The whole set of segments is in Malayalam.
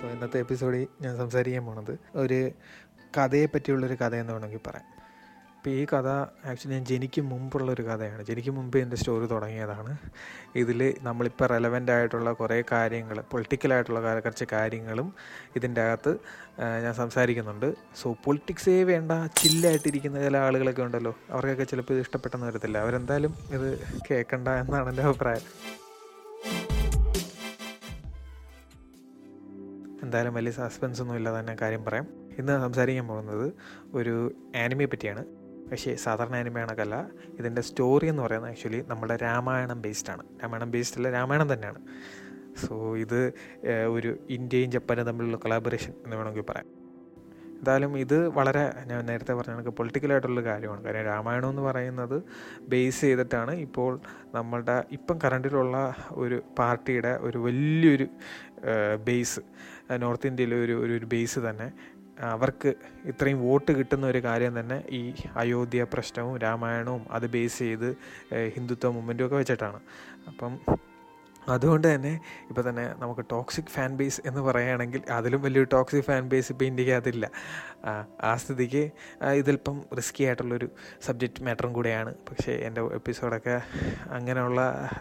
സോ ഇന്നത്തെ എപ്പിസോഡിൽ ഞാൻ സംസാരിക്കാൻ പോണത് ഒരു കഥയെ പറ്റിയുള്ളൊരു കഥയെന്ന് വേണമെങ്കിൽ പറയാം ഇപ്പോൾ ഈ കഥ ആക്ച്വലി ഞാൻ ജനിക്കും മുമ്പുള്ള ഒരു കഥയാണ് ജനിക്കും മുമ്പ് എൻ്റെ സ്റ്റോറി തുടങ്ങിയതാണ് ഇതിൽ നമ്മളിപ്പോൾ റെലവൻ്റ് ആയിട്ടുള്ള കുറേ കാര്യങ്ങൾ പൊളിറ്റിക്കലായിട്ടുള്ള കുറച്ച് കാര്യങ്ങളും ഇതിൻ്റെ അകത്ത് ഞാൻ സംസാരിക്കുന്നുണ്ട് സോ പൊളിറ്റിക്സേ വേണ്ട ചില്ലായിട്ടിരിക്കുന്ന ചില ആളുകളൊക്കെ ഉണ്ടല്ലോ അവർക്കൊക്കെ ചിലപ്പോൾ ഇത് ഇഷ്ടപ്പെട്ടെന്ന് വരത്തില്ല അവരെന്തായാലും ഇത് കേൾക്കണ്ട എന്നാണ് എൻ്റെ അഭിപ്രായം എന്തായാലും വലിയ സസ്പെൻസ് ഒന്നും ഇല്ലാതെ തന്നെ കാര്യം പറയാം ഇന്ന് സംസാരിക്കാൻ പോകുന്നത് ഒരു ആനിമയെ പറ്റിയാണ് പക്ഷേ സാധാരണ ആനിമ കണക്കല്ല ഇതിൻ്റെ സ്റ്റോറി എന്ന് പറയുന്നത് ആക്ച്വലി നമ്മുടെ രാമായണം ബേസ്ഡ് ആണ് രാമായണം ബേസ്ഡ് അല്ല രാമായണം തന്നെയാണ് സോ ഇത് ഒരു ഇന്ത്യയും ജപ്പാനും തമ്മിലുള്ള കൊളാബറേഷൻ എന്ന് വേണമെങ്കിൽ പറയാം എന്തായാലും ഇത് വളരെ ഞാൻ നേരത്തെ പറഞ്ഞ കണക്ക് പൊളിറ്റിക്കലായിട്ടുള്ള കാര്യമാണ് കാര്യം രാമായണം എന്ന് പറയുന്നത് ബേസ് ചെയ്തിട്ടാണ് ഇപ്പോൾ നമ്മളുടെ ഇപ്പം കറണ്ടിലുള്ള ഒരു പാർട്ടിയുടെ ഒരു വലിയൊരു ബേസ് നോർത്ത് ഇന്ത്യയിലെ ഒരു ഒരു ബേസ് തന്നെ അവർക്ക് ഇത്രയും വോട്ട് കിട്ടുന്ന ഒരു കാര്യം തന്നെ ഈ അയോധ്യ പ്രശ്നവും രാമായണവും അത് ബേസ് ചെയ്ത് ഹിന്ദുത്വ മൂവ്മെൻറ്റും ഒക്കെ വെച്ചിട്ടാണ് അപ്പം അതുകൊണ്ട് തന്നെ ഇപ്പോൾ തന്നെ നമുക്ക് ടോക്സിക് ഫാൻ ബേസ് എന്ന് പറയുകയാണെങ്കിൽ അതിലും വലിയൊരു ടോക്സിക് ഫാൻ ബേസ് ഇപ്പോൾ ഇന്ത്യക്ക് അതില്ല ആ സ്ഥിതിക്ക് ഇതിലിപ്പം റിസ്ക്കി ആയിട്ടുള്ളൊരു സബ്ജക്റ്റ് മാറ്ററും കൂടെയാണ് പക്ഷേ എൻ്റെ എപ്പിസോഡൊക്കെ അങ്ങനെയുള്ള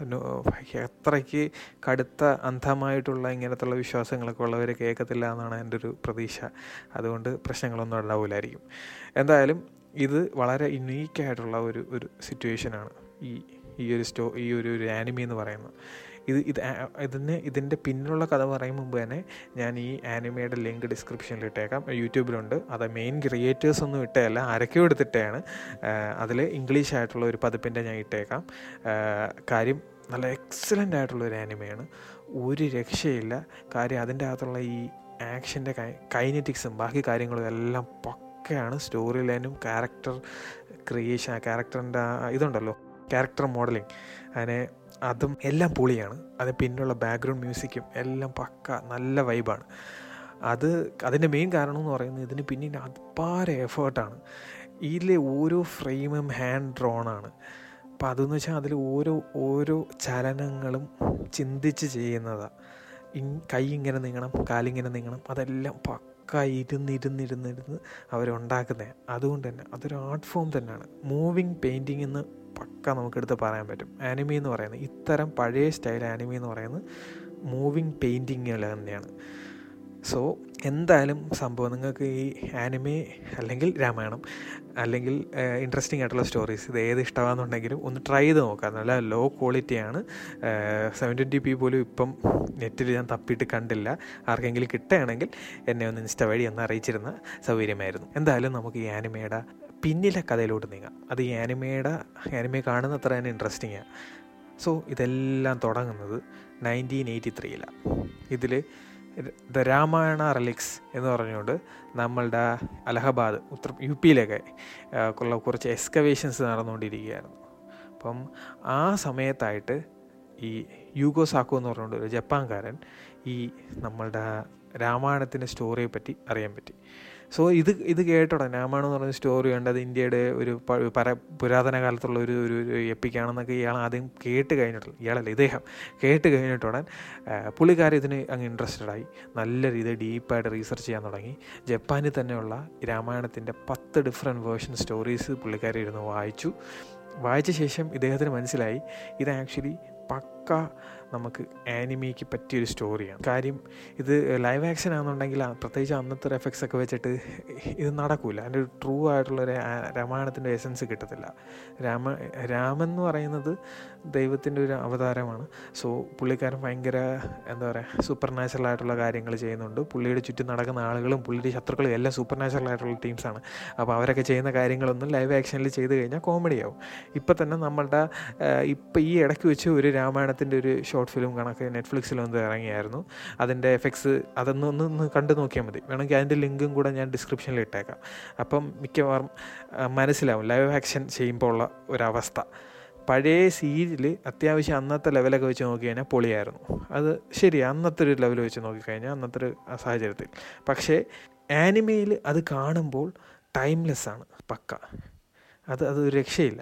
അത്രയ്ക്ക് കടുത്ത അന്ധമായിട്ടുള്ള ഇങ്ങനത്തുള്ള വിശ്വാസങ്ങളൊക്കെ ഉള്ളവർ കേൾക്കത്തില്ല എന്നാണ് എൻ്റെ ഒരു പ്രതീക്ഷ അതുകൊണ്ട് പ്രശ്നങ്ങളൊന്നും ഉണ്ടാവില്ലായിരിക്കും എന്തായാലും ഇത് വളരെ യുണീക്കായിട്ടുള്ള ഒരു ഒരു സിറ്റുവേഷനാണ് ഈ ഈ ഒരു സ്റ്റോ ഈ ഒരു ഒരു ആനിമി എന്ന് പറയുന്നത് ഇത് ഇത് ഇതിന് ഇതിൻ്റെ പിന്നിലുള്ള കഥ പറയും മുമ്പ് തന്നെ ഞാൻ ഈ ആനിമയുടെ ലിങ്ക് ഡിസ്ക്രിപ്ഷനിൽ ഇട്ടേക്കാം യൂട്യൂബിലുണ്ട് അത് മെയിൻ ക്രിയേറ്റേഴ്സ് ഒന്നും ഇട്ടതല്ല ആരൊക്കെയോ എടുത്തിട്ടാണ് അതിൽ ഇംഗ്ലീഷ് ആയിട്ടുള്ള ഒരു പതിപ്പിൻ്റെ ഞാൻ ഇട്ടേക്കാം കാര്യം നല്ല എക്സലൻ്റ് ആയിട്ടുള്ള ഒരു ആനിമയാണ് ഒരു രക്ഷയില്ല കാര്യം അതിൻ്റെ അകത്തുള്ള ഈ ആക്ഷൻ്റെ കൈനറ്റിക്സും ബാക്കി കാര്യങ്ങളും എല്ലാം പക്കയാണ് സ്റ്റോറി ലൈനും ക്യാരക്ടർ ക്രിയേഷൻ ആ ക്യാരക്ടറിൻ്റെ ഇതുണ്ടല്ലോ ക്യാരക്ടർ മോഡലിംഗ് അതിനെ അതും എല്ലാം പൊളിയാണ് അത് പിന്നുള്ള ബാക്ക്ഗ്രൗണ്ട് മ്യൂസിക്കും എല്ലാം പക്ക നല്ല വൈബാണ് അത് അതിൻ്റെ മെയിൻ കാരണം എന്ന് പറയുന്നത് ഇതിന് പിന്നിൽ അപാര എഫേർട്ടാണ് ഇതിലെ ഓരോ ഫ്രെയിമും ഹാൻഡ് ഡ്രോണാണ് അപ്പം അതെന്ന് വെച്ചാൽ അതിൽ ഓരോ ഓരോ ചലനങ്ങളും ചിന്തിച്ച് ചെയ്യുന്നതാണ് കൈ ഇങ്ങനെ നീങ്ങണം കാലിങ്ങനെ നീങ്ങണം അതെല്ലാം പക്ക ഇരുന്നിരുന്നിരുന്നിരുന്ന് അവരുണ്ടാക്കുന്നത് അതുകൊണ്ട് തന്നെ അതൊരു ആർട്ട് ഫോം തന്നെയാണ് മൂവിങ് പെയിൻറ്റിങ് എന്ന് പക്ക നമുക്കെടുത്ത് പറയാൻ പറ്റും ആനിമി എന്ന് പറയുന്നത് ഇത്തരം പഴയ സ്റ്റൈൽ ആനിമി എന്ന് പറയുന്നത് മൂവിങ് പെയിൻറ്റിങ്ങുകൾ തന്നെയാണ് സോ എന്തായാലും സംഭവം നിങ്ങൾക്ക് ഈ ആനിമി അല്ലെങ്കിൽ രാമായണം അല്ലെങ്കിൽ ഇൻട്രസ്റ്റിംഗ് ആയിട്ടുള്ള സ്റ്റോറീസ് ഇത് ഏത് ഇഷ്ടമാണെന്നുണ്ടെങ്കിലും ഒന്ന് ട്രൈ ചെയ്ത് നോക്കാം നല്ല ലോ ക്വാളിറ്റിയാണ് സെവൻ ട്വൻറ്റി പി പോലും ഇപ്പം നെറ്റിൽ ഞാൻ തപ്പിയിട്ട് കണ്ടില്ല ആർക്കെങ്കിലും കിട്ടുകയാണെങ്കിൽ എന്നെ ഒന്ന് ഇൻസ്റ്റ വഴി ഒന്ന് അറിയിച്ചിരുന്ന സൗകര്യമായിരുന്നു എന്തായാലും നമുക്ക് ഈ ആനിമയുടെ പിന്നിലെ കഥയിലോട്ട് നീങ്ങാം അത് ഈ ആനിമയുടെ ആനിമയെ കാണുന്നത്ര തന്നെ ഇൻട്രസ്റ്റിംഗ് ആണ് സോ ഇതെല്ലാം തുടങ്ങുന്നത് നയൻറ്റീൻ എയ്റ്റി ത്രീയിലാണ് ഇതിൽ ദ രാമായണ റിലിക്സ് എന്ന് പറഞ്ഞുകൊണ്ട് നമ്മളുടെ അലഹബാദ് ഉത്തർ യു പിയിലൊക്കെ ഉള്ള കുറച്ച് എക്സ്കവേഷൻസ് നടന്നുകൊണ്ടിരിക്കുകയായിരുന്നു അപ്പം ആ സമയത്തായിട്ട് ഈ യൂഗോ സാക്കോ എന്ന് പറഞ്ഞുകൊണ്ട് ഒരു ജപ്പാൻകാരൻ ഈ നമ്മളുടെ രാമായണത്തിൻ്റെ സ്റ്റോറിയെ പറ്റി അറിയാൻ പറ്റി സോ ഇത് ഇത് കേട്ടോടെ രാമായണം എന്ന് പറയുന്ന സ്റ്റോറി ഉണ്ട് അത് ഇന്ത്യയുടെ ഒരു പര പുരാതന കാലത്തുള്ള ഒരു ഒരു എപ്പിക്കാണെന്നൊക്കെ ഇയാൾ ആദ്യം കേട്ട് കഴിഞ്ഞിട്ടുള്ളൂ ഇയാളല്ല ഇദ്ദേഹം കേട്ട് കഴിഞ്ഞിട്ടുടൻ പുള്ളിക്കാരൻ ഇതിന് അങ്ങ് ഇൻട്രസ്റ്റഡ് ആയി നല്ല രീതിയിൽ ഡീപ്പായിട്ട് റീസർച്ച് ചെയ്യാൻ തുടങ്ങി ജപ്പാനിൽ തന്നെയുള്ള രാമായണത്തിൻ്റെ പത്ത് ഡിഫറെൻറ്റ് വേർഷൻ സ്റ്റോറീസ് പുള്ളിക്കാരി ഇരുന്ന് വായിച്ചു വായിച്ച ശേഷം ഇദ്ദേഹത്തിന് മനസ്സിലായി ഇത് ആക്ച്വലി പക്ക നമുക്ക് ആനിമിക്ക് പറ്റിയൊരു സ്റ്റോറിയാണ് കാര്യം ഇത് ലൈവ് ആക്ഷൻ ആണെന്നുണ്ടെങ്കിൽ പ്രത്യേകിച്ച് അന്നത്തെ ഒരു എഫക്ട്സ് ഒക്കെ വെച്ചിട്ട് ഇത് നടക്കില്ല അതിൻ്റെ ഒരു ട്രൂ ആയിട്ടുള്ള ഒരു രാമായണത്തിൻ്റെ എസൻസ് കിട്ടത്തില്ല രാമ രാമൻ എന്ന് പറയുന്നത് ദൈവത്തിൻ്റെ ഒരു അവതാരമാണ് സോ പുള്ളിക്കാരൻ ഭയങ്കര എന്താ പറയുക സൂപ്പർ നാച്ചുറൽ ആയിട്ടുള്ള കാര്യങ്ങൾ ചെയ്യുന്നുണ്ട് പുള്ളിയുടെ ചുറ്റും നടക്കുന്ന ആളുകളും പുള്ളിയുടെ ശത്രുക്കളും എല്ലാം സൂപ്പർ നാച്ചുറൽ ആയിട്ടുള്ള ടീംസാണ് അപ്പോൾ അവരൊക്കെ ചെയ്യുന്ന കാര്യങ്ങളൊന്നും ലൈവ് ആക്ഷനിൽ ചെയ്ത് കഴിഞ്ഞാൽ കോമഡി ആവും ഇപ്പം തന്നെ നമ്മളുടെ ഇപ്പം ഈ ഇടയ്ക്ക് വെച്ച് ഒരു രാമായണത്തിൻ്റെ ഒരു ഷോർട്ട് ഫിലിം കണക്ക് നെറ്റ്ഫ്ലിക്സിലൊന്ന് ഇറങ്ങിയായിരുന്നു അതിൻ്റെ എഫക്ട്സ് അതൊന്ന് ഒന്ന് ഒന്ന് കണ്ടു നോക്കിയാൽ മതി വേണമെങ്കിൽ അതിൻ്റെ ലിങ്കും കൂടെ ഞാൻ ഡിസ്ക്രിപ്ഷനിൽ ഇട്ടേക്കാം അപ്പം മിക്കവാറും മനസ്സിലാവും ലൈവ് ആക്ഷൻ ചെയ്യുമ്പോൾ ഉള്ള ഒരവസ്ഥ പഴയ സീരിയൽ അത്യാവശ്യം അന്നത്തെ ലെവലൊക്കെ വെച്ച് നോക്കി കഴിഞ്ഞാൽ പൊളിയായിരുന്നു അത് ശരി അന്നത്തെ ഒരു ലെവൽ വെച്ച് നോക്കിക്കഴിഞ്ഞാൽ അന്നത്തെ ഒരു സാഹചര്യത്തിൽ പക്ഷേ ആനിമയിൽ അത് കാണുമ്പോൾ ടൈംലെസ് ആണ് പക്ക അത് അത് രക്ഷയില്ല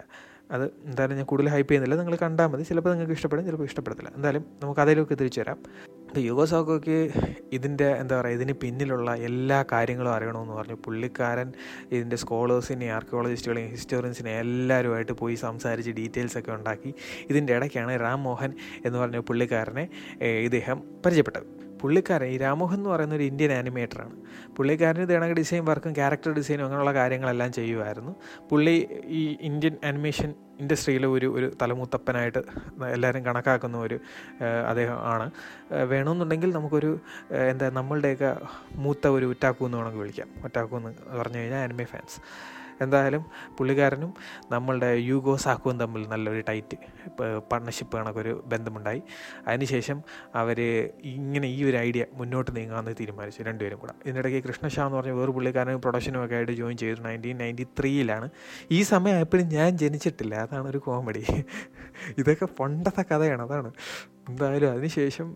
അത് എന്തായാലും ഞാൻ കൂടുതൽ ഹൈപ്പ് ചെയ്യുന്നില്ല നിങ്ങൾ കണ്ടാൽ മതി ചിലപ്പോൾ നിങ്ങൾക്ക് ഇഷ്ടപ്പെടും ചിലപ്പോൾ ഇഷ്ടപ്പെടത്തില്ല എന്തായാലും നമുക്ക് അതിലേക്ക് തിരിച്ചു വരാം ഇപ്പോൾ യുഗോസാക്കോക്ക് ഇതിൻ്റെ എന്താ പറയുക ഇതിന് പിന്നിലുള്ള എല്ലാ കാര്യങ്ങളും അറിയണമെന്ന് പറഞ്ഞു പുള്ളിക്കാരൻ ഇതിൻ്റെ സ്കോളേഴ്സിനെയും ആർക്കിയോളജിസ്റ്റുകളെയും ഹിസ്റ്റോറിയൻസിനെയും എല്ലാവരുമായിട്ട് പോയി സംസാരിച്ച് ഡീറ്റെയിൽസ് ഒക്കെ ഉണ്ടാക്കി ഇതിൻ്റെ ഇടയ്ക്കാണ് രാം മോഹൻ എന്ന് പറഞ്ഞ പുള്ളിക്കാരനെ ഇദ്ദേഹം പരിചയപ്പെട്ടത് പുള്ളിക്കാരൻ ഈ രാമോഹൻ എന്ന് പറയുന്ന ഒരു ഇന്ത്യൻ ആനിമേറ്ററാണ് പുള്ളിക്കാരൻ ഇത് കണക്ക് ഡിസൈൻ വർക്കും ക്യാരക്ടർ ഡിസൈനും അങ്ങനെയുള്ള കാര്യങ്ങളെല്ലാം ചെയ്യുമായിരുന്നു പുള്ളി ഈ ഇന്ത്യൻ ആനിമേഷൻ ഇൻഡസ്ട്രിയിലെ ഒരു ഒരു തലമുത്തപ്പനായിട്ട് എല്ലാവരും കണക്കാക്കുന്ന ഒരു അദ്ദേഹം ആണ് വേണമെന്നുണ്ടെങ്കിൽ നമുക്കൊരു എന്താ നമ്മളുടെയൊക്കെ മൂത്ത ഒരു ഉറ്റാക്കു എന്ന് വേണമെങ്കിൽ വിളിക്കാം ഒറ്റാക്കു എന്ന് പറഞ്ഞു കഴിഞ്ഞാൽ ആനിമേ ഫാൻസ് എന്തായാലും പുള്ളിക്കാരനും നമ്മളുടെ യൂഗോ സാക്കുവും തമ്മിൽ നല്ലൊരു ടൈറ്റ് പാർട്ണർഷിപ്പ് കണക്കൊരു ബന്ധമുണ്ടായി അതിനുശേഷം അവർ ഇങ്ങനെ ഈ ഒരു ഐഡിയ മുന്നോട്ട് നീങ്ങാമെന്ന് തീരുമാനിച്ചു രണ്ടുപേരും കൂടെ ഇതിനിടയ്ക്ക് കൃഷ്ണഷാ എന്ന് പറഞ്ഞ വേറെ പുള്ളിക്കാരൻ പ്രൊഡക്ഷനും ഒക്കെ ആയിട്ട് ജോയിൻ ചെയ്തു നയൻറ്റീൻ നയൻറ്റി ത്രീയിലാണ് ഈ സമയമായപ്പോഴും ഞാൻ ജനിച്ചിട്ടില്ല അതാണ് ഒരു കോമഡി ഇതൊക്കെ പണ്ടത്തെ കഥയാണ് അതാണ് എന്തായാലും അതിനുശേഷം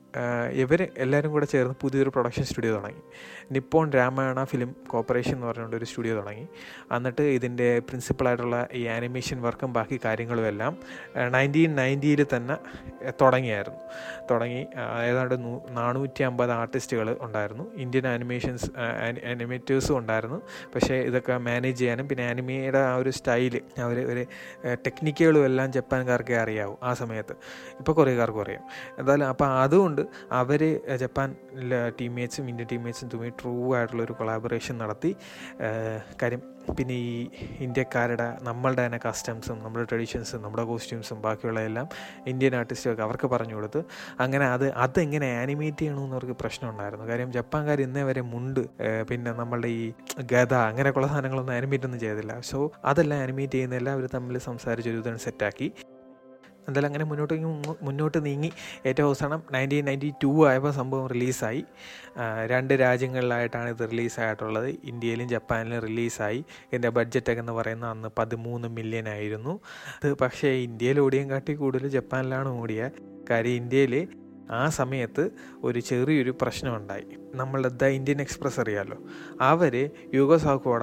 ഇവർ എല്ലാവരും കൂടെ ചേർന്ന് പുതിയൊരു പ്രൊഡക്ഷൻ സ്റ്റുഡിയോ തുടങ്ങി നിപ്പോൺ രാമായണ ഫിലിം കോർപ്പറേഷൻ എന്ന് പറഞ്ഞുകൊണ്ട് ഒരു സ്റ്റുഡിയോ തുടങ്ങി എന്നിട്ട് ഇതിൻ്റെ പ്രിൻസിപ്പളായിട്ടുള്ള ഈ ആനിമേഷൻ വർക്കും ബാക്കി കാര്യങ്ങളും എല്ലാം നയൻറ്റീൻ നയൻറ്റിയിൽ തന്നെ തുടങ്ങിയായിരുന്നു തുടങ്ങി ഏതാണ്ട് നാനൂറ്റി അമ്പത് ആർട്ടിസ്റ്റുകൾ ഉണ്ടായിരുന്നു ഇന്ത്യൻ ആനിമേഷൻസ് ആനിമേറ്റേഴ്സും ഉണ്ടായിരുന്നു പക്ഷേ ഇതൊക്കെ മാനേജ് ചെയ്യാനും പിന്നെ ആനിമയുടെ ആ ഒരു സ്റ്റൈല് അവർ ഒരു ടെക്നിക്കുകളും എല്ലാം ജപ്പാൻകാർക്കേ അറിയാവൂ ആ സമയത്ത് ഇപ്പോൾ കുറേക്കാർക്കും അറിയാം എന്തായാലും അപ്പോൾ അതുകൊണ്ട് അവർ ജപ്പാൻ ടീംമേറ്റ്സും ഇന്ത്യൻ ടീംമേറ്റ്സും തമ്മിൽ ട്രൂ ആയിട്ടുള്ള ഒരു കൊളാബറേഷൻ നടത്തി കാര്യം പിന്നെ ഈ ഇന്ത്യക്കാരുടെ നമ്മളുടെ തന്നെ കസ്റ്റംസും നമ്മുടെ ട്രഡീഷൻസും നമ്മുടെ കോസ്റ്റ്യൂംസും ബാക്കിയുള്ള എല്ലാം ഇന്ത്യൻ ആർട്ടിസ്റ്റൊക്കെ അവർക്ക് പറഞ്ഞു കൊടുത്ത് അങ്ങനെ അത് അതെങ്ങനെ ആനിമേറ്റ് ചെയ്യണമെന്ന് അവർക്ക് പ്രശ്നം ഉണ്ടായിരുന്നു കാര്യം ജപ്പാൻകാർ ഇന്നേ വരെ മുണ്ട് പിന്നെ നമ്മളുടെ ഈ ഗത അങ്ങനെയൊക്കെയുള്ള സാധനങ്ങളൊന്നും ആനിമേറ്റ് ഒന്നും ചെയ്തില്ല സോ അതെല്ലാം ആനിമേറ്റ് ചെയ്യുന്നതെല്ലാം അവർ തമ്മിൽ സംസാരിച്ച് ഒരു ഇതാണ് സെറ്റാക്കി എന്തായാലും അങ്ങനെ മുന്നോട്ട് മുന്നോട്ട് നീങ്ങി ഏറ്റവും അവസാനം നയൻറ്റീൻ നയൻറ്റി ടു ആയപ്പോൾ സംഭവം റിലീസായി രണ്ട് രാജ്യങ്ങളിലായിട്ടാണ് ഇത് റിലീസായിട്ടുള്ളത് ഇന്ത്യയിലും ജപ്പാനിലും റിലീസായി ഇതിൻ്റെ ബഡ്ജറ്റൊക്കെ എന്ന് പറയുന്നത് അന്ന് പതിമൂന്ന് മില്യൺ ആയിരുന്നു അത് പക്ഷേ ഇന്ത്യയിൽ ഓടിയും കാട്ടി കൂടുതൽ ജപ്പാനിലാണ് ഓടിയ കാര്യം ഇന്ത്യയിൽ ആ സമയത്ത് ഒരു ചെറിയൊരു പ്രശ്നമുണ്ടായി നമ്മളുടെ ദ ഇന്ത്യൻ എക്സ്പ്രസ് അറിയാമല്ലോ അവർ യുഗോസാക്കോട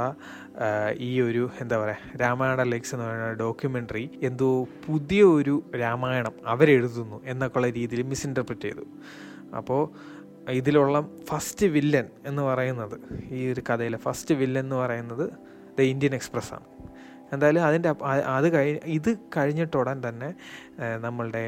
ഈ ഒരു എന്താ പറയുക രാമായണ ലെക്സ് എന്ന് പറയുന്ന ഡോക്യുമെൻ്ററി എന്തോ പുതിയ ഒരു രാമായണം അവരെഴുതുന്നു എന്നൊക്കെയുള്ള രീതിയിൽ മിസ്ഇൻ്റർപ്രിറ്റ് ചെയ്തു അപ്പോൾ ഇതിലുള്ള ഫസ്റ്റ് വില്ലൻ എന്ന് പറയുന്നത് ഈ ഒരു കഥയിലെ ഫസ്റ്റ് വില്ലൻ എന്ന് പറയുന്നത് ദ ഇന്ത്യൻ എക്സ്പ്രസ് ആണ് എന്തായാലും അതിൻ്റെ അത് കഴി ഇത് കഴിഞ്ഞിട്ടുടൻ തന്നെ നമ്മളുടെ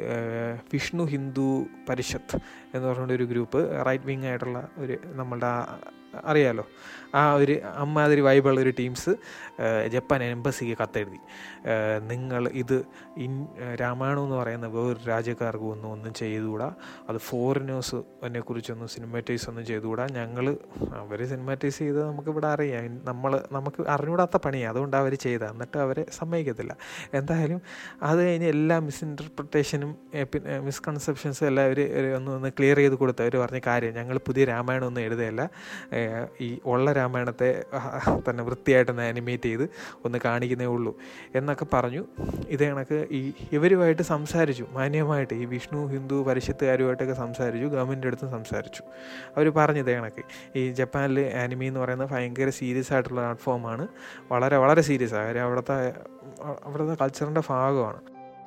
വിഷ്ണു ഹിന്ദു പരിഷത്ത് എന്ന് പറഞ്ഞുകൊണ്ട് ഒരു ഗ്രൂപ്പ് റൈറ്റ് വിങ് ആയിട്ടുള്ള ഒരു നമ്മളുടെ അറിയാലോ ആ ഒരു അമ്മാതിരി വൈബുള്ള ഒരു ടീംസ് ജപ്പാൻ എംബസിക്ക് കത്തെഴുതി നിങ്ങൾ ഇത് ഇൻ രാമായണം എന്ന് പറയുന്ന വേറൊരു രാജ്യക്കാർക്ക് ഒന്നും ഒന്നും ചെയ്തുകൂടാ അത് ഫോറിനേഴ്സ് എന്നെ കുറിച്ചൊന്നും സിനിമാറ്റൈസ് ഒന്നും ചെയ്തുകൂടാ ഞങ്ങൾ അവർ സിനിമാറ്റൈസ് ചെയ്ത് നമുക്കിവിടെ അറിയാം നമ്മൾ നമുക്ക് അറിഞ്ഞൂടാത്ത പണിയാണ് അതുകൊണ്ട് അവർ ചെയ്ത എന്നിട്ട് അവരെ സമ്മതിക്കത്തില്ല എന്തായാലും അത് കഴിഞ്ഞ് എല്ലാ മിസ്ഇൻറ്റർപ്രിട്ടേഷനും പിന്നെ മിസ്കൺസെപ്ഷൻസും എല്ലാം അവർ ഒന്ന് ഒന്ന് ക്ലിയർ ചെയ്ത് കൊടുത്ത് അവർ പറഞ്ഞ കാര്യം ഞങ്ങൾ പുതിയ രാമായണം ഒന്നും എഴുതുകയല്ല ഈ ഉള്ള രാമായണത്തെ തന്നെ വൃത്തിയായിട്ടൊന്ന് ആനിമേറ്റ് ചെയ്ത് ഒന്ന് കാണിക്കുന്നേ ഉള്ളൂ എന്നൊക്കെ പറഞ്ഞു ഇത് കണക്ക് ഈ ഇവരുമായിട്ട് സംസാരിച്ചു മാന്യമായിട്ട് ഈ വിഷ്ണു ഹിന്ദു പരിഷത്തുകാരുമായിട്ടൊക്കെ സംസാരിച്ചു ഗവൺമെൻറ് അടുത്തും സംസാരിച്ചു അവർ പറഞ്ഞു ഇതേ കണക്ക് ഈ ജപ്പാനിൽ ആനിമി എന്ന് പറയുന്നത് ഭയങ്കര സീരിയസ് ആയിട്ടുള്ള ആർട്ട് ഫോമാണ് വളരെ വളരെ സീരിയസ് ആണ് കാര്യം അവിടുത്തെ അവിടുത്തെ കൾച്ചറിൻ്റെ ഭാഗമാണ്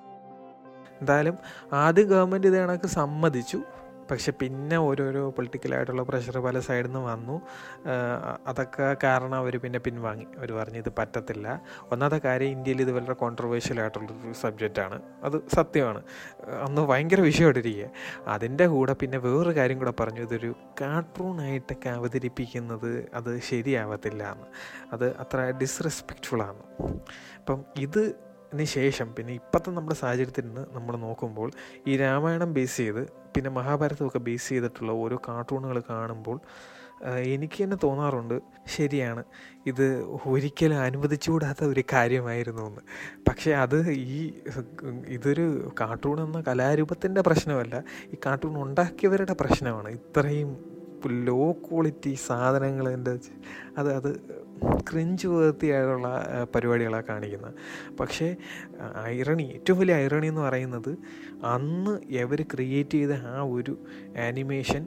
എന്തായാലും ആദ്യം ഗവൺമെൻറ് ഇത് കണക്ക് സമ്മതിച്ചു പക്ഷെ പിന്നെ ഓരോരോ പൊളിറ്റിക്കലായിട്ടുള്ള പ്രഷർ പല സൈഡിൽ നിന്ന് വന്നു അതൊക്കെ കാരണം അവർ പിന്നെ പിൻവാങ്ങി അവർ പറഞ്ഞു ഇത് പറ്റത്തില്ല ഒന്നാമത്തെ കാര്യം ഇന്ത്യയിൽ ഇത് വളരെ കോൺട്രവേഴ്ഷ്യൽ ആയിട്ടുള്ളൊരു സബ്ജക്റ്റാണ് അത് സത്യമാണ് അന്ന് ഭയങ്കര വിഷയമായിട്ടിരിക്കുക അതിൻ്റെ കൂടെ പിന്നെ വേറൊരു കാര്യം കൂടെ പറഞ്ഞു ഇതൊരു കാർട്ടൂണായിട്ടൊക്കെ അവതരിപ്പിക്കുന്നത് അത് ശരിയാവത്തില്ല എന്ന് അത് അത്ര ഡിസ്റെസ്പെക്റ്റ്ഫുള്ളാണ് അപ്പം ഇത് ന് ശേഷം പിന്നെ ഇപ്പോഴത്തെ നമ്മുടെ സാഹചര്യത്തിൽ നിന്ന് നമ്മൾ നോക്കുമ്പോൾ ഈ രാമായണം ബേസ് ചെയ്ത് പിന്നെ മഹാഭാരതമൊക്കെ ബേസ് ചെയ്തിട്ടുള്ള ഓരോ കാർട്ടൂണുകൾ കാണുമ്പോൾ എനിക്ക് തന്നെ തോന്നാറുണ്ട് ശരിയാണ് ഇത് ഒരിക്കലും അനുവദിച്ചുകൂടാത്ത ഒരു കാര്യമായിരുന്നു എന്ന് പക്ഷേ അത് ഈ ഇതൊരു കാർട്ടൂൺ എന്ന കലാരൂപത്തിൻ്റെ പ്രശ്നമല്ല ഈ കാർട്ടൂൺ ഉണ്ടാക്കിയവരുടെ പ്രശ്നമാണ് ഇത്രയും ലോ ക്വാളിറ്റി സാധനങ്ങൾ എൻ്റെ അത് അത് ക്രിഞ്ച് വേർത്തിയായുള്ള പരിപാടികളാണ് കാണിക്കുന്നത് പക്ഷേ ഐറണി ഏറ്റവും വലിയ ഐറണി എന്ന് പറയുന്നത് അന്ന് എവർ ക്രിയേറ്റ് ചെയ്ത ആ ഒരു ആനിമേഷൻ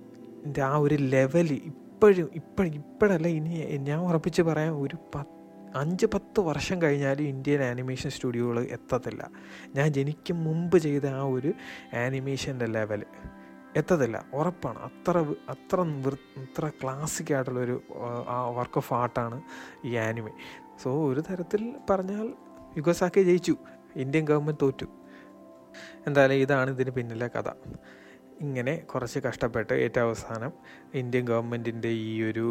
ആ ഒരു ലെവൽ ഇപ്പോഴും ഇപ്പോഴും ഇപ്പോഴല്ല ഇനി ഞാൻ ഉറപ്പിച്ച് പറയാം ഒരു പത്ത് അഞ്ച് പത്ത് വർഷം കഴിഞ്ഞാലും ഇന്ത്യൻ ആനിമേഷൻ സ്റ്റുഡിയോകൾ എത്തത്തില്ല ഞാൻ ജനിക്കും മുമ്പ് ചെയ്ത ആ ഒരു ആനിമേഷൻ്റെ ലെവൽ എത്തത്തില്ല ഉറപ്പാണ് അത്ര വി- അത്ര വൃ- അത്ര ക്ലാസിക് ആയിട്ടുള്ളൊരു ആ വർക്ക് ഓഫ് ആർട്ടാണ് ഈ ആനിമെ സോ ഒരു തരത്തിൽ പറഞ്ഞാൽ യുഗസാക്കി ജയിച്ചു ഇന്ത്യൻ ഗവൺമെൻറ് തോറ്റു എന്തായാലും ഇതാണ് ഇതിന് പിന്നിലെ കഥ ഇങ്ങനെ കുറച്ച് കഷ്ടപ്പെട്ട് ഏറ്റവും അവസാനം ഇന്ത്യൻ ഗവൺമെൻറ്റിൻ്റെ ഈ ഒരു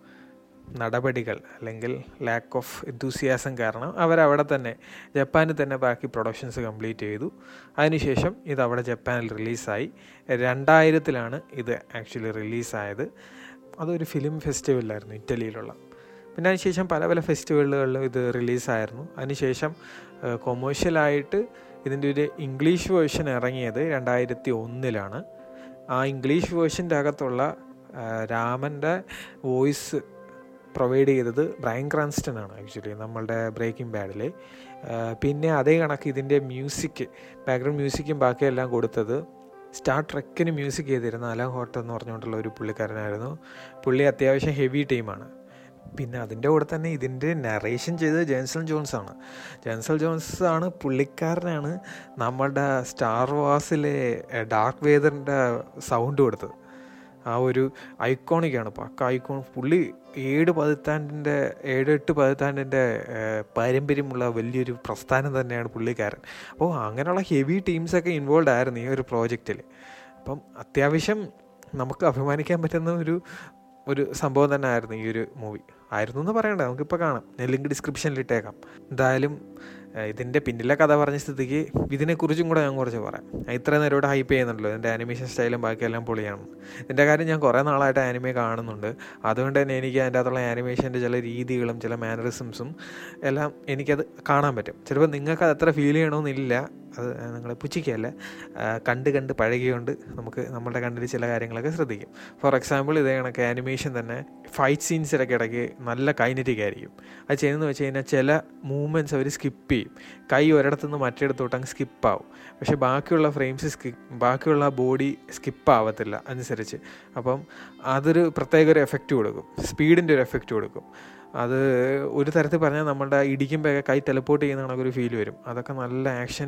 നടപടികൾ അല്ലെങ്കിൽ ലാക്ക് ഓഫ് എന്തൂസിയാസം കാരണം അവരവിടെ തന്നെ ജപ്പാനിൽ തന്നെ ബാക്കി പ്രൊഡക്ഷൻസ് കംപ്ലീറ്റ് ചെയ്തു അതിനുശേഷം ഇത് അവിടെ ജപ്പാനിൽ റിലീസായി രണ്ടായിരത്തിലാണ് ഇത് ആക്ച്വലി റിലീസായത് അതൊരു ഫിലിം ഫെസ്റ്റിവലായിരുന്നു ഇറ്റലിയിലുള്ള പിന്നെ അതിനുശേഷം പല പല ഫെസ്റ്റിവലുകളിലും ഇത് റിലീസായിരുന്നു അതിനുശേഷം കൊമേഴ്ഷ്യലായിട്ട് ഇതിൻ്റെ ഒരു ഇംഗ്ലീഷ് വേർഷൻ ഇറങ്ങിയത് രണ്ടായിരത്തി ഒന്നിലാണ് ആ ഇംഗ്ലീഷ് വേർഷൻ്റെ അകത്തുള്ള ആ, രാമൻ്റെ വോയിസ് പ്രൊവൈഡ് ചെയ്തത് ബ്രയൻ ക്രാൻസ്റ്റൺ ആണ് ആക്ച്വലി നമ്മളുടെ ബ്രേക്കിംഗ് ബാഡിൽ പിന്നെ അതേ കണക്ക് ഇതിൻ്റെ മ്യൂസിക് ബാക്ക്ഗ്രൗണ്ട് മ്യൂസിക്കും ബാക്കിയെല്ലാം കൊടുത്തത് സ്റ്റാർ ട്രെക്കിന് മ്യൂസിക് ചെയ്തിരുന്ന അലൻ ഹോട്ട് എന്ന് പറഞ്ഞുകൊണ്ടുള്ള ഒരു പുള്ളിക്കാരനായിരുന്നു പുള്ളി അത്യാവശ്യം ഹെവി ടീമാണ് പിന്നെ അതിൻ്റെ കൂടെ തന്നെ ഇതിൻ്റെ നറേഷൻ ചെയ്തത് ജെൻസൽ ജോൺസ് ആണ് ജെൻസൽ ജോൺസ് ആണ് പുള്ളിക്കാരനാണ് നമ്മളുടെ സ്റ്റാർ വാസിലെ ഡാർക്ക് വേദറിൻ്റെ സൗണ്ട് കൊടുത്തത് ആ ഒരു ഐക്കോണിക്കാണ് പക്ക ഐക്കോൺ പുള്ളി ഏഴ് പതിറ്റാണ്ടിൻ്റെ ഏഴ് എട്ട് പതിറ്റാണ്ടിൻ്റെ ഏഹ്, പാരമ്പര്യമുള്ള വലിയൊരു പ്രസ്ഥാനം തന്നെയാണ് പുള്ളിക്കാരൻ അപ്പോൾ അങ്ങനെയുള്ള ഹെവി ടീംസൊക്കെ ഇൻവോൾവ് ആയിരുന്നു ഈ ഒരു പ്രോജക്റ്റിൽ അപ്പം അത്യാവശ്യം നമുക്ക് അഭിമാനിക്കാൻ പറ്റുന്ന ഒരു ഒരു സംഭവം തന്നെ ആയിരുന്നു ഈ ഒരു മൂവി ആയിരുന്നു എന്ന് പറയണ്ട നമുക്കിപ്പോൾ കാണാം ഞാൻ ലിങ്ക് ഡിസ്ക്രിപ്ഷനിൽ ഇട്ടേക്കാം എന്തായാലും ഏഹ്, ഇതിൻ്റെ പിന്നിലെ കഥ പറഞ്ഞ സ്ഥിതിക്ക് ഇതിനെക്കുറിച്ചും കൂടെ ഞാൻ കുറച്ച് പറയാം ഞാൻ ഇത്ര നേരം ഇവിടെ ഹൈപ്പ് ചെയ്യുന്നുണ്ടല്ലോ ഇതിൻ്റെ ആനിമേഷൻ സ്റ്റൈലും ബാക്കിയെല്ലാം പൊളിയാണ് ഇതിൻ്റെ കാര്യം ഞാൻ കുറേ നാളായിട്ട് ആനിമെ കാണുന്നുണ്ട് അതുകൊണ്ട് തന്നെ എനിക്ക് അതിൻ്റെ അകത്തുള്ള ആനിമേഷൻ്റെ ചില രീതികളും ചില മാനറിസംസും എല്ലാം എനിക്കത് കാണാൻ പറ്റും ചിലപ്പോൾ നിങ്ങൾക്ക് അത് അത്ര ഫീൽ ചെയ്യണമെന്നില്ല അത് നിങ്ങൾ പുച്ഛിക്കല്ല ആ, കണ്ട് കണ്ട് പഴകിയോണ്ട് നമുക്ക് നമ്മുടെ കണ്ടിൽ ചില കാര്യങ്ങളൊക്കെ ശ്രദ്ധിക്കും ഫോർ എക്സാമ്പിൾ ഇതേ കണക്ക് ആനിമേഷൻ തന്നെ ഫൈറ്റ് സീൻസിലൊക്കെ ഇടയ്ക്ക് നല്ല കൈനറ്റിക് ആയിരിക്കും അത് ചെയ്യുന്നത് വെച്ച് കഴിഞ്ഞാൽ ചില മൂവ്മെൻറ്റ്സ് അവർ സ്കിപ്പ് ചെയ്യും കൈ ഒരിടത്തു നിന്ന് മറ്റിടത്തോട്ട് അങ്ങ് സ്കിപ്പ് ആവും പക്ഷേ ബാക്കിയുള്ള ഫ്രെയിംസ് സ്കിപ്പ് ബാക്കിയുള്ള ബോഡി സ്കിപ്പ് ആവത്തില്ല അനുസരിച്ച് അപ്പം അതൊരു പ്രത്യേക ഒരു എഫക്റ്റ് കൊടുക്കും സ്പീഡിൻ്റെ ഒരു എഫക്റ്റ് കൊടുക്കും അത് ഒരു തരത്തിൽ പറഞ്ഞാൽ നമ്മുടെ ഇടിക്കുമ്പോഴൊക്കെ കൈ ടെലിപ്പോർട്ട് ചെയ്യുന്ന കണക്കൊരു ഫീൽ വരും അതൊക്കെ നല്ല ആക്ഷൻ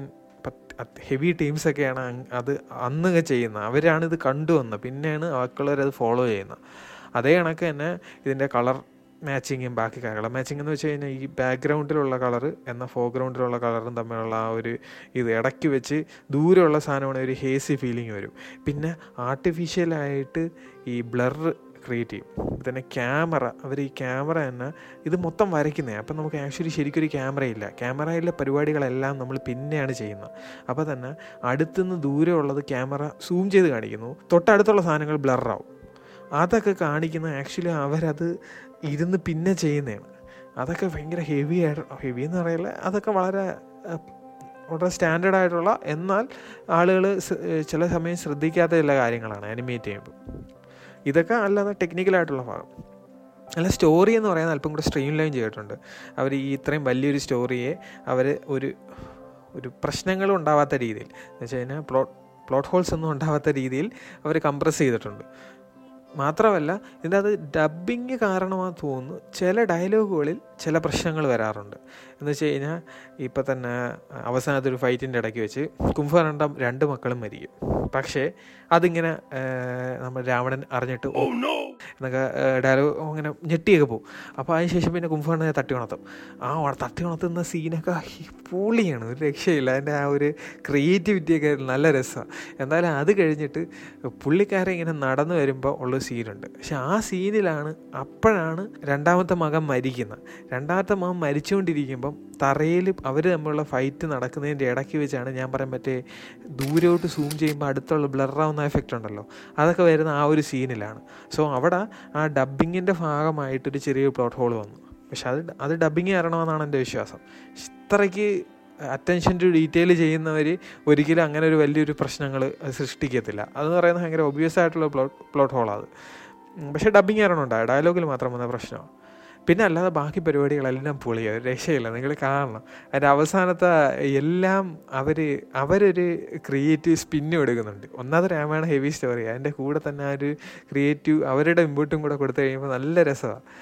ഹെവി ടീംസൊക്കെയാണ് അങ് അത് അന്നൊക്കെ ചെയ്യുന്നത് അവരാണ് ഇത് കണ്ടുവന്നത് പിന്നെയാണ് ബാക്കിയുള്ളവരത് ഫോളോ ചെയ്യുന്നത് അതേ കണക്ക് തന്നെ ഇതിൻ്റെ കളർ മാച്ചിങ്ങും ബാക്കി കളർ മാച്ചിങ് എന്ന് വെച്ച് കഴിഞ്ഞാൽ ഈ ബാക്ക്ഗ്രൗണ്ടിലുള്ള കളറ് എന്ന ഫോർഗ്രൗണ്ടിലുള്ള കളറും തമ്മിലുള്ള ആ ഒരു ഇത് ഇടയ്ക്ക് വെച്ച് ദൂരെയുള്ള സാധനമാണ് ഒരു ഹേസി ഫീലിംഗ് വരും പിന്നെ ആർട്ടിഫിഷ്യലായിട്ട് ഈ ബ്ലർ ക്രിയേറ്റ് ചെയ്യും പിന്നെ ക്യാമറ അവർ ഈ ക്യാമറ തന്നെ ഇത് മൊത്തം വരയ്ക്കുന്നത് അപ്പം നമുക്ക് ആക്ച്വലി ശരിക്കൊരു ക്യാമറയില്ല ക്യാമറയിലെ പരിപാടികളെല്ലാം നമ്മൾ പിന്നെയാണ് ചെയ്യുന്നത് അപ്പോൾ തന്നെ അടുത്തുനിന്ന് ദൂരെയുള്ളത് ക്യാമറ സൂം ചെയ്ത് കാണിക്കുന്നു തൊട്ടടുത്തുള്ള സാധനങ്ങൾ ബ്ലറാവും അതൊക്കെ കാണിക്കുന്ന ആക്ച്വലി അവരത് ഇരുന്ന് പിന്നെ ചെയ്യുന്നതാണ് അതൊക്കെ ഭയങ്കര ഹെവി ആയിട്ട് ഹെവി എന്ന് പറയില്ല അതൊക്കെ വളരെ അഹ്, വളരെ സ്റ്റാൻഡേർഡ് ആയിട്ടുള്ള എന്നാൽ ആളുകൾ ചില സമയം ശ്രദ്ധിക്കാത്ത ചില കാര്യങ്ങളാണ് ആനിമേറ്റ് ചെയ്യുമ്പോൾ ഇതൊക്കെ അല്ലാതെ ടെക്നിക്കലായിട്ടുള്ള ഭാഗം അല്ല സ്റ്റോറി എന്ന് പറയുന്നത് അല്പം കൂടെ സ്ട്രീം ലൈൻ ചെയ്തിട്ടുണ്ട് അവർ ഈ ഇത്രയും വലിയൊരു സ്റ്റോറിയെ അവർ ഒരു ഒരു പ്രശ്നങ്ങളും ഉണ്ടാവാത്ത രീതിയിൽ എന്ന് വെച്ച് കഴിഞ്ഞാൽ പ്ലോട്ട് പ്ലോട്ട് ഹോൾസ് ഒന്നും ഉണ്ടാവാത്ത രീതിയിൽ അവർ കംപ്രസ് ചെയ്തിട്ടുണ്ട് മാത്രമല്ല ഇതിൻ്റെ അത് ഡബിങ് കാരണമാണെന്ന് തോന്നുന്നു ചില ഡയലോഗുകളിൽ ചില പ്രശ്നങ്ങൾ വരാറുണ്ട് എന്ന് വെച്ച് കഴിഞ്ഞാൽ ഇപ്പം തന്നെ അവസാനത്തെ ഒരു ഫൈറ്റിൻ്റെ ഇടയ്ക്ക് വെച്ച് കുംഭകണ്ഡം രണ്ട് മക്കളും മരിക്കും പക്ഷേ അതിങ്ങനെ ഏഹ്, നമ്മൾ രാവണൻ അറിഞ്ഞിട്ട് ഓ എന്നൊക്കെ ഡയലോഗ് അങ്ങനെ ഞെട്ടിയൊക്കെ പോകും അപ്പോൾ അതിനുശേഷം പിന്നെ കുംഭകണ്ഡനെ തട്ടി ഉണർത്തും ആ ഉണ- തട്ടി ഉണർത്തുന്ന സീനൊക്കെ പൊളിയാണ് ഒരു രക്ഷയില്ല അതിൻ്റെ ആ ഒരു ക്രിയേറ്റിവിറ്റിയൊക്കെ നല്ല രസമാണ് എന്തായാലും അത് കഴിഞ്ഞിട്ട് പുള്ളിക്കാരൻ ഇങ്ങനെ നടന്നു വരുമ്പോൾ ഉള്ള സീനുണ്ട് പക്ഷെ ആ സീനിലാണ് അപ്പോഴാണ് രണ്ടാമത്തെ മകൻ മരിക്കുന്നത് രണ്ടാമത്തെ മകൻ മരിച്ചുകൊണ്ടിരിക്കുമ്പം തറയിൽ അവർ തമ്മിലുള്ള ഫൈറ്റ് നടക്കുന്നതിൻ്റെ ഇടയ്ക്ക് വെച്ചാണ് ഞാൻ പറയാൻ മറ്റേ ദൂരോട്ട് സൂം ചെയ്യുമ്പോൾ അടുത്തുള്ള ബ്ലറാവുന്ന എഫക്റ്റ് ഉണ്ടല്ലോ അതൊക്കെ വരുന്ന ആ ഒരു സീനിലാണ് സോ അവിടെ ആ ഡബിങ്ങിൻ്റെ ഭാഗമായിട്ടൊരു ചെറിയ പ്ലോട്ട് ഹോൾ വന്നു പക്ഷെ അത് അത് ഡബിങ് കാരണമെന്നാണ് എൻ്റെ വിശ്വാസം ഇത്രയ്ക്ക് അറ്റൻഷൻ ടു ഡീറ്റെയിൽ ചെയ്യുന്നവർ ഒരിക്കലും അങ്ങനെ ഒരു വലിയൊരു പ്രശ്നങ്ങൾ സൃഷ്ടിക്കത്തില്ല അതെന്ന് പറയുന്നത് ഭയങ്കര ഒബ്വിയസ് ആയിട്ടുള്ള പ്ലോട്ട് പ്ലോട്ട് ഹോളാണ് അത് ഉം, പക്ഷേ ഡബിങ് കാരണമുണ്ടായി ഡയലോഗിൽ മാത്രം വന്ന പ്രശ്നമാണ് പിന്നെ അല്ലാതെ ബാക്കി പരിപാടികളെല്ലാം പൊളിയാണ് ഒരു രക്ഷയില്ല നിങ്ങൾ കാണണം അതിൻ്റെ അവസാനത്തെ എല്ലാം അവർ അവരൊരു ക്രിയേറ്റീവ് സ്പിന്നും എടുക്കുന്നുണ്ട് ഒന്നാമത് രാമായണ ഹെവി സ്റ്റോറി അതിൻ്റെ കൂടെ തന്നെ ആ ഒരു ക്രിയേറ്റീവ് അവരുടെ ഇമ്പോർട്ടും കൂടെ കൊടുത്തു കഴിയുമ്പോൾ നല്ല രസമാണ്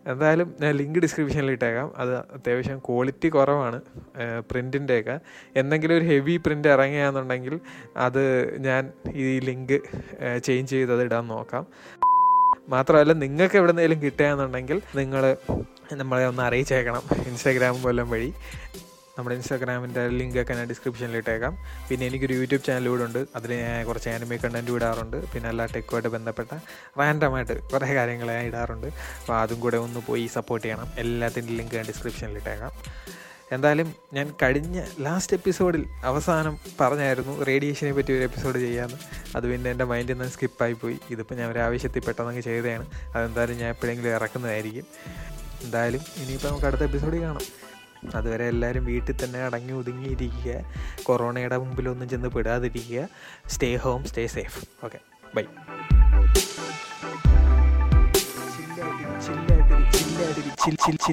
എന്തായാലും ഞാൻ ലിങ്ക് ഡിസ്ക്രിപ്ഷനിൽ ഇട്ടേക്കാം അത് അത്യാവശ്യം ക്വാളിറ്റി കുറവാണ് പ്രിൻറ്റിൻ്റെയൊക്കെ എന്തെങ്കിലും ഒരു ഹെവി പ്രിൻ്റ് ഇറങ്ങിയാന്നുണ്ടെങ്കിൽ അത് ഞാൻ ഈ ലിങ്ക് ചേഞ്ച് ചെയ്ത് അത് ഇടാൻ നോക്കാം മാത്രമല്ല നിങ്ങൾക്ക് എവിടെ നിന്നെങ്കിലും കിട്ടുകയെന്നുണ്ടെങ്കിൽ നിങ്ങൾ നമ്മളെ ഒന്ന് അറിയിച്ചേക്കണം ഇൻസ്റ്റാഗ്രാം വല്ലതും വഴി നമ്മുടെ ഇൻസ്റ്റാഗ്രാമിൻ്റെ ലിങ്കൊക്കെ ഞാൻ ഡിസ്ക്രിപ്ഷനിൽ ഇട്ടേക്കാം പിന്നെ എനിക്കൊരു യൂട്യൂബ് ചാനൽ കൂടെ ഉണ്ട് അതിൽ ഞാൻ കുറച്ച് ആനിമേ കണ്ടൻറ്റ് ഇടാറുണ്ട് പിന്നെ എല്ലാ ടെക്കുമായിട്ട് ബന്ധപ്പെട്ട റാൻഡമായിട്ട് കുറേ കാര്യങ്ങൾ ഞാൻ ഇടാറുണ്ട് അപ്പോൾ അതും കൂടെ ഒന്ന് പോയി സപ്പോർട്ട് ചെയ്യണം എല്ലാത്തിൻ്റെ ലിങ്ക് ഞാൻ ഡിസ്ക്രിപ്ഷനിൽ ഇട്ടേക്കാം എന്തായാലും ഞാൻ കഴിഞ്ഞ ലാസ്റ്റ് എപ്പിസോഡിൽ അവസാനം പറഞ്ഞായിരുന്നു റേഡിയേഷനെ പറ്റി ഒരു എപ്പിസോഡ് ചെയ്യാമെന്ന് അത് പിന്നെ എൻ്റെ മൈൻഡിൽ നിന്ന് സ്കിപ്പായി പോയി ഇതിപ്പോൾ ഞാൻ ഒരു ആവശ്യത്തിൽ പെട്ടെന്ന് ചെയ്തതാണ് അതെന്തായാലും ഞാൻ എപ്പോഴെങ്കിലും ഇറക്കുന്നതായിരിക്കും എന്തായാലും ഇനിയിപ്പോൾ നമുക്ക് അടുത്ത എപ്പിസോഡിൽ കാണാം അതുവരെ എല്ലാവരും വീട്ടിൽ തന്നെ അടങ്ങി ഒതുങ്ങിയിരിക്കുക കൊറോണയുടെ മുമ്പിലൊന്നും ചെന്ന് പെടാതിരിക്കുക stay home stay safe okay bye ചില്ലാതിരി ചില്ലാതിരി ചില്ലാതിരി ചിൽ ചിൽ ചിൽ